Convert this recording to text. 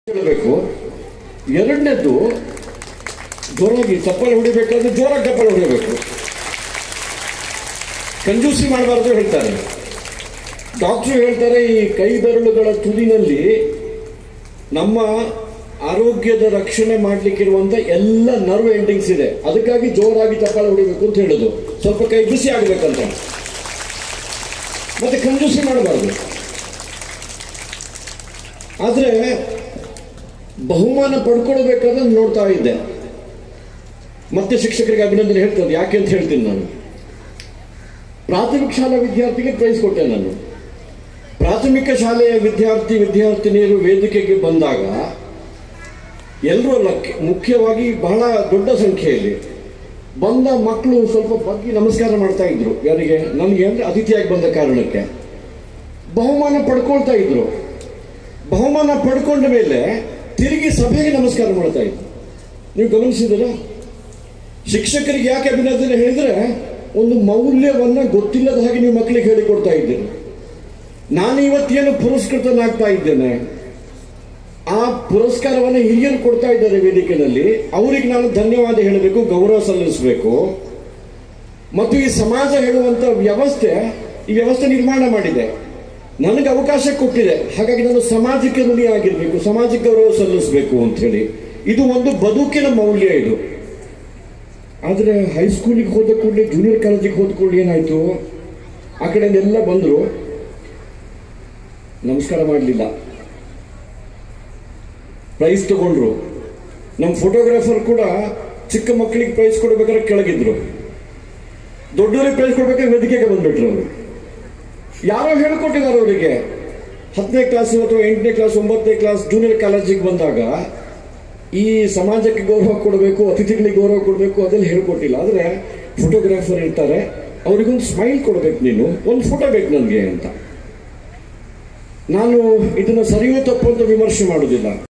ಹೇಳಬೇಕು ಎರಡನೇದು ಜೋರಾಗಿ ಚಪ್ಪಲಿ ಹೊಡಿಬೇಕಾದ್ರೆ ಜೋರಾಗಿ ಚಪ್ಪಲಿ ಹೊಡಿಬೇಕು ಕಂಜೂಸಿ ಮಾಡಬಾರ್ದು ಹೇಳ್ತಾರೆ ಡಾಕ್ಟ್ರು ಹೇಳ್ತಾರೆ ಈ ಕೈ ಬೆರಳುಗಳ ತುದಿನಲ್ಲಿ ನಮ್ಮ ಆರೋಗ್ಯದ ರಕ್ಷಣೆ ಮಾಡ್ಲಿಕ್ಕಿರುವಂತ ಎಲ್ಲ ನರ್ವ್ ಎಂಡಿಂಗ್ಸ್ ಇದೆ ಅದಕ್ಕಾಗಿ ಜೋರಾಗಿ ಚಪ್ಪಾಳೆ ಹೊಡಿಬೇಕು ಅಂತ ಹೇಳುದು ಸ್ವಲ್ಪ ಕೈ ಬಿಸಿ ಆಗ್ಬೇಕಂತ ಮತ್ತೆ ಕಂಜೂಸಿ ಮಾಡಬಾರ್ದು ಆದ್ರೆ ಬಹುಮಾನ ಪಡ್ಕೊಳ್ಬೇಕಾದ್ರೆ ನೋಡ್ತಾ ಇದ್ದೆ ಮತ್ತೆ ಶಿಕ್ಷಕರಿಗೆ ಅಭಿನಂದನೆ ಹೇಳ್ತದೆ ಯಾಕೆ ಅಂತ ಹೇಳ್ತೀನಿ ನಾನು ಪ್ರಾಥಮಿಕ ಶಾಲಾ ವಿದ್ಯಾರ್ಥಿಗೆ ಪ್ರೈಸ್ ಕೊಟ್ಟೆ ನಾನು ಪ್ರಾಥಮಿಕ ಶಾಲೆಯ ವಿದ್ಯಾರ್ಥಿ ವಿದ್ಯಾರ್ಥಿನಿಯರು ವೇದಿಕೆಗೆ ಬಂದಾಗ ಎಲ್ಲರೂ ಅಲ್ಲ ಮುಖ್ಯವಾಗಿ ಬಹಳ ದೊಡ್ಡ ಸಂಖ್ಯೆಯಲ್ಲಿ ಬಂದ ಮಕ್ಕಳು ಸ್ವಲ್ಪ ಬಗ್ಗೆ ನಮಸ್ಕಾರ ಮಾಡ್ತಾ ಇದ್ರು ಯಾರಿಗೆ ನನಗೆ ಅಂದ್ರೆ ಅತಿಥಿಯಾಗಿ ಬಂದ ಕಾರಣಕ್ಕೆ ಬಹುಮಾನ ಪಡ್ಕೊಳ್ತಾ ಇದ್ರು ಬಹುಮಾನ ಪಡ್ಕೊಂಡ ಮೇಲೆ ತಿರುಗಿ ಸಭೆಗೆ ನಮಸ್ಕಾರ ಮಾಡ್ತಾ ಇದ್ರು ನೀವು ಗಮನಿಸಿದ್ರ ಶಿಕ್ಷಕರಿಗೆ ಯಾಕೆ ಅಭಿನಂದನೆ ಹೇಳಿದ್ರೆ ಒಂದು ಮೌಲ್ಯವನ್ನ ಗೊತ್ತಿಲ್ಲದ ಹಾಗೆ ನೀವು ಮಕ್ಕಳಿಗೆ ಹೇಳಿಕೊಡ್ತಾ ಇದ್ದೀರಿ ನಾನು ಇವತ್ತೇನು ಪುರಸ್ಕೃತನಾಗ್ತಾ ಇದ್ದೇನೆ ಆ ಪುರಸ್ಕಾರವನ್ನು ಹಿರಿಯರು ಕೊಡ್ತಾ ಇದ್ದಾರೆ ವೇದಿಕೆಯಲ್ಲಿ ಅವರಿಗೆ ನಾನು ಧನ್ಯವಾದ ಹೇಳಬೇಕು ಗೌರವ ಸಲ್ಲಿಸಬೇಕು ಮತ್ತು ಈ ಸಮಾಜ ಹೇಳುವಂತ ವ್ಯವಸ್ಥೆ ಈ ವ್ಯವಸ್ಥೆ ನಿರ್ಮಾಣ ಮಾಡಿದೆ ನನಗೆ ಅವಕಾಶ ಕೊಟ್ಟಿದೆ ಹಾಗಾಗಿ ನಾನು ಸಮಾಜಕ್ಕೆ ಋಣಿ ಆಗಿರ್ಬೇಕು ಸಮಾಜಕ್ಕೆ ಗೌರವ ಸಲ್ಲಿಸಬೇಕು ಅಂತ ಹೇಳಿ ಇದು ಒಂದು ಬದುಕಿನ ಮೌಲ್ಯ ಇದು ಆದ್ರೆ ಹೈಸ್ಕೂಲಿಗೆ ಹೋದ ಕೂಡಲೇ ಜೂನಿಯರ್ ಕಾಲೇಜಿಗೆ ಹೋದ ಕೂಡಲೇ ಏನಾಯ್ತು ಆ ಕಡೆಯಿಂದೆಲ್ಲ ಬಂದ್ರು ನಮಸ್ಕಾರ ಮಾಡಲಿಲ್ಲ ಪ್ರೈಸ್ ತಗೊಂಡ್ರು ನಮ್ಮ ಫೋಟೋಗ್ರಾಫರ್ ಕೂಡ ಚಿಕ್ಕ ಮಕ್ಕಳಿಗೆ ಪ್ರೈಸ್ ಕೊಡ್ಬೇಕಾದ್ರೆ ಕೆಳಗಿದ್ರು ದೊಡ್ಡವರಿಗೆ ಪ್ರೈಸ್ ಕೊಡ್ಬೇಕಾದ್ರೆ ವೇದಿಕೆಗೆ ಬಂದ್ಬಿಟ್ರು ಅವರು ಯಾರೋ ಹೇಳ್ಕೊಟ್ಟಿದ್ದಾರೆ ಅವರಿಗೆ ಹತ್ತನೇ ಕ್ಲಾಸ್ ಅಥವಾ ಎಂಟನೇ ಕ್ಲಾಸ್ ಒಂಬತ್ತನೇ ಕ್ಲಾಸ್ ಜೂನಿಯರ್ ಕಾಲೇಜಿಗೆ ಬಂದಾಗ ಈ ಸಮಾಜಕ್ಕೆ ಗೌರವ ಕೊಡಬೇಕು ಅತಿಥಿಗಳಿಗೆ ಗೌರವ ಕೊಡಬೇಕು ಅದೆಲ್ಲ ಹೇಳ್ಕೊಟ್ಟಿಲ್ಲ ಆದರೆ ಫೋಟೋಗ್ರಾಫರ್ ಇರ್ತಾರೆ ಅವರಿಗೊಂದು ಸ್ಮೈಲ್ ಕೊಡಬೇಕು ನೀನು ಒಂದು ಫೋಟೋ ಬೇಕು ನನಗೆ ಅಂತ ನಾನು ಇದನ್ನು ಸರಿಯೋ ತಪ್ಪು ಅಂತ ವಿಮರ್ಶೆ ಮಾಡೋದಿಲ್ಲ